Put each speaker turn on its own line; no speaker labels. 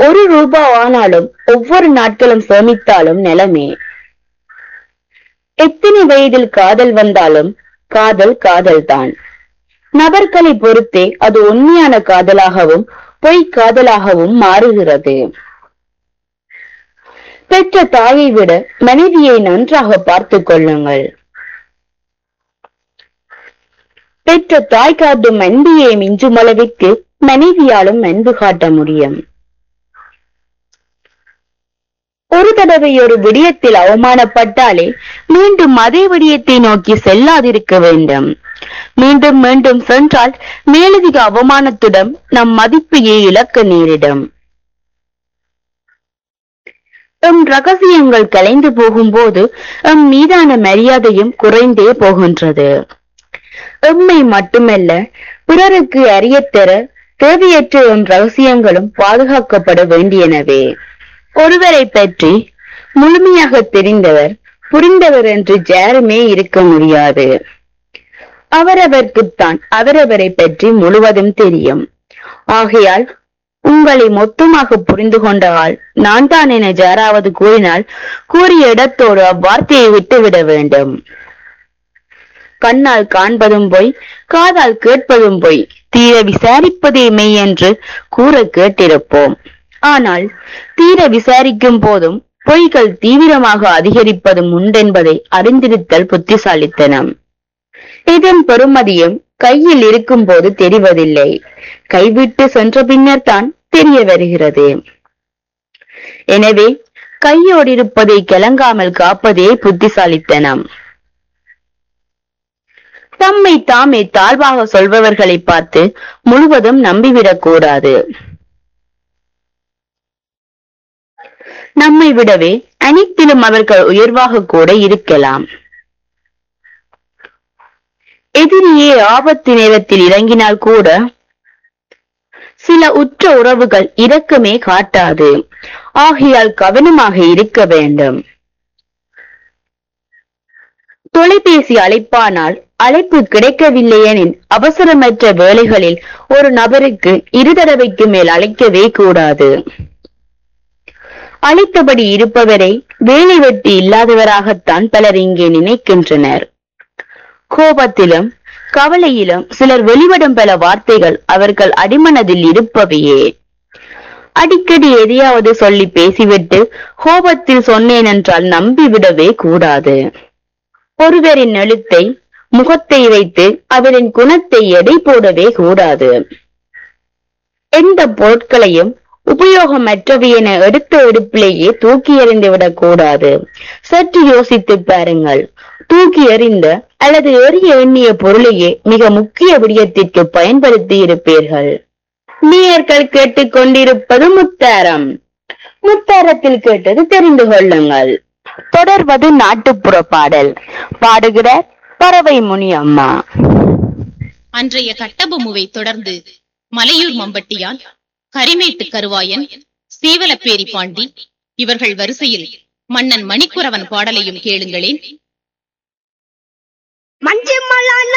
ஒரு ரூபாய் ஆனாலும் ஒவ்வொரு நாட்களும் சேமித்தாலும் நிலமே எத்தனை வயதில் காதல் வந்தாலும் காதல் காதல்தான் நபர்களை பொறுத்தே அது உண்மையான காதலாகவும் பொய் காதலாகவும் மாறுகிறது பெற்ற தாயை விட மனைவியை நன்றாக பார்த்துக் கொள்ளுங்கள் பெற்ற தாய் காட்டும் அன்பியை மிஞ்சும் அளவிற்கு மனைவியாலும் அன்பு காட்ட முடியும் ஒரு தடவை ஒரு விடயத்தில் அவமானப்பட்டாலே மீண்டும் அதே விடயத்தை நோக்கி செல்லாதிருக்க வேண்டும் மீண்டும் மீண்டும் சென்றால் மேலதிக அவமானத்துடன் நம் மதிப்பையே இழக்க நேரிடும் எம் ரகசியங்கள் கலைந்து போகும்போது எம் மீதான மரியாதையும் குறைந்தே போகின்றது எம்மை மட்டுமல்ல பிறருக்கு அறியத்தர தேவையற்ற எம் ரகசியங்களும் பாதுகாக்கப்பட வேண்டியனவே ஒருவரை பற்றி முழுமையாக தெரிந்தவர் புரிந்தவர் என்று யாருமே இருக்க முடியாது அவரவர்க்குத்தான் அவரவரை பற்றி முழுவதும் தெரியும் ஆகையால் உங்களை மொத்தமாக புரிந்து கொண்ட ஆள் நான் தான் என யாராவது கூறினால் கூறிய இடத்தோடு அவ்வார்த்தையை விட்டுவிட வேண்டும் கண்ணால் காண்பதும் பொய் காதால் கேட்பதும் பொய் தீர விசாரிப்பதே மெய் என்று கூற கேட்டிருப்போம் ஆனால் தீர விசாரிக்கும் போதும் பொய்கள் தீவிரமாக அதிகரிப்பதும் உண்டென்பதை அறிந்திருத்தல் புத்திசாலித்தனம் இதன் பெருமதியும் கையில் இருக்கும் போது தெரிவதில்லை கைவிட்டு சென்ற பின்னர் தான் தெரிய வருகிறது எனவே கையோடு இருப்பதை கிளங்காமல் காப்பதே புத்திசாலித்தனம் தம்மை தாமே தாழ்வாக சொல்பவர்களை பார்த்து முழுவதும் நம்பிவிடக் கூடாது நம்மை விடவே அனைத்திலும் அவர்கள் உயர்வாக கூட இருக்கலாம் எதிரியே ஆபத்து நேரத்தில் இறங்கினால் கூட சில உற்ற உறவுகள் இரக்கமே காட்டாது ஆகையால் கவனமாக இருக்க வேண்டும் தொலைபேசி அழைப்பானால் அழைப்பு கிடைக்கவில்லை எனில் அவசரமற்ற வேலைகளில் ஒரு நபருக்கு இரு தடவைக்கு மேல் அழைக்கவே கூடாது அழைத்தபடி இருப்பவரை வேலை வெட்டி இல்லாதவராகத்தான் பலர் இங்கே நினைக்கின்றனர் கோபத்திலும் கவலையிலும் சிலர் வெளிவிடும் பல வார்த்தைகள் அவர்கள் அடிமனதில் இருப்பவையே அடிக்கடி எதையாவது சொல்லி பேசிவிட்டு கோபத்தில் சொன்னேன் என்றால் நம்பிவிடவே கூடாது ஒருவரின் எழுத்தை முகத்தை வைத்து அவரின் குணத்தை எடை போடவே கூடாது எந்த பொருட்களையும் உபயோகமற்றவை என எடுத்த எடுப்பிலேயே தூக்கி எறிந்து விடக் கூடாது சற்று யோசித்து பாருங்கள் தூக்கி எறிந்த அல்லது எறிய எண்ணிய பொருளையே மிக முக்கிய விடயத்திற்கு பயன்படுத்தி இருப்பீர்கள் நேயர்கள் கேட்டுக் கொண்டிருப்பது முத்தாரம் முத்தாரத்தில் கேட்டது தெரிந்து கொள்ளுங்கள் தொடர்வது நாட்டுப்புற பாடல் பாடுகிறார் பறவை முனி அம்மா
அன்றைய கட்டபொம்முவை தொடர்ந்து மலையூர் மம்பட்டியான் கரிமேட்டு கருவாயன் சீவலப்பேரி பாண்டி இவர்கள் வரிசையில் மன்னன் மணிக்குறவன் பாடலையும் கேளுங்களேன்
மஞ்சு மலா